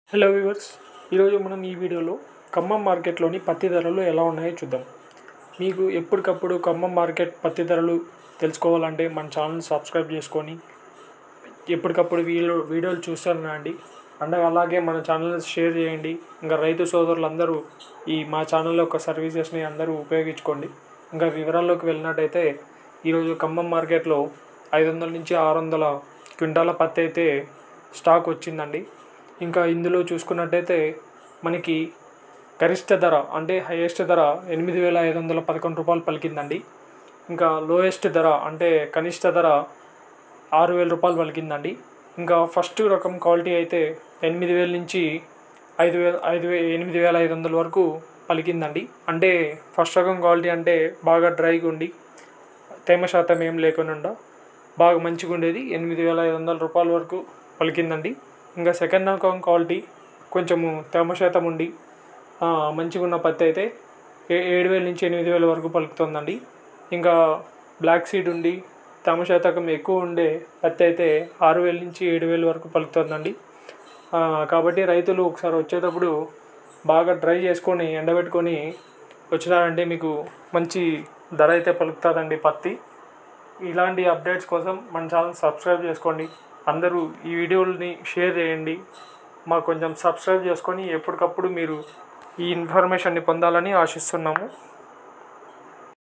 hello viewers ఈరోజు మనం ఈ వీడియోలో ఖమ్మం మార్కెట్లోని పత్తి ధరలు ఎలా ఉన్నాయో చూద్దాం మీకు ఎప్పటికప్పుడు ఖమ్మం మార్కెట్ పత్తి ధరలు తెలుసుకోవాలంటే మన ఛానల్ సబ్స్క్రైబ్ చేసుకొని ఎప్పటికప్పుడు వీడియో వీడియోలు చూస్తానండి అండ్ అలాగే మన ఛానల్ షేర్ చేయండి ఇంకా రైతు సోదరులందరూ ఈ మా ఛానల్ యొక్క సర్వీసెస్ని అందరూ ఉపయోగించుకోండి ఇంకా వివరాల్లోకి వెళ్ళినట్టయితే ఈరోజు ఖమ్మం మార్కెట్లో ఐదు వందల నుంచి ఆరు వందల క్వింటాల పత్తి అయితే స్టాక్ వచ్చిందండి ఇంకా ఇందులో చూసుకున్నట్టయితే మనకి గరిష్ట ధర అంటే హైయెస్ట్ ధర ఎనిమిది వేల ఐదు వందల పదకొండు రూపాయలు పలికిందండి ఇంకా లోయెస్ట్ ధర అంటే కనిష్ట ధర ఆరు వేల రూపాయలు పలికిందండి ఇంకా ఫస్ట్ రకం క్వాలిటీ అయితే ఎనిమిది వేల నుంచి ఐదు వేల ఐదు వే ఎనిమిది వేల ఐదు వందల వరకు పలికిందండి అంటే ఫస్ట్ రకం క్వాలిటీ అంటే బాగా డ్రైగా ఉండి తేమ శాతం ఏం లేకుండా బాగా మంచిగా ఉండేది ఎనిమిది వేల ఐదు వందల రూపాయల వరకు పలికిందండి ఇంకా సెకండ్ రకం క్వాలిటీ కొంచెము తేమ శాతం ఉండి ఆ, మంచిగా ఉన్న పత్తి అయితే ఏ ఏడు వేల నుంచి ఎనిమిది వేల వరకు పలుకుతుందండి ఇంకా బ్లాక్ సీడ్ ఉండి తేమ శాతం ఎక్కువ ఉండే పత్తి అయితే ఆరు వేల నుంచి ఏడు వేల వరకు పలుకుతుందండి ఆ, కాబట్టి రైతులు ఒకసారి వచ్చేటప్పుడు బాగా డ్రై చేసుకొని ఎండబెట్టుకొని వచ్చినారంటే మీకు మంచి ధర అయితే పలుకుతుందండి పత్తి ఇలాంటి అప్డేట్స్ కోసం మన ఛానల్ సబ్స్క్రైబ్ చేసుకోండి అందరూ ఈ వీడియోని షేర్ చేయండి మాకు కొంచెం సబ్స్క్రైబ్ చేసుకొని ఎప్పటికప్పుడు మీరు ఈ ఇన్ఫర్మేషన్ని పొందాలని ఆశిస్తున్నాము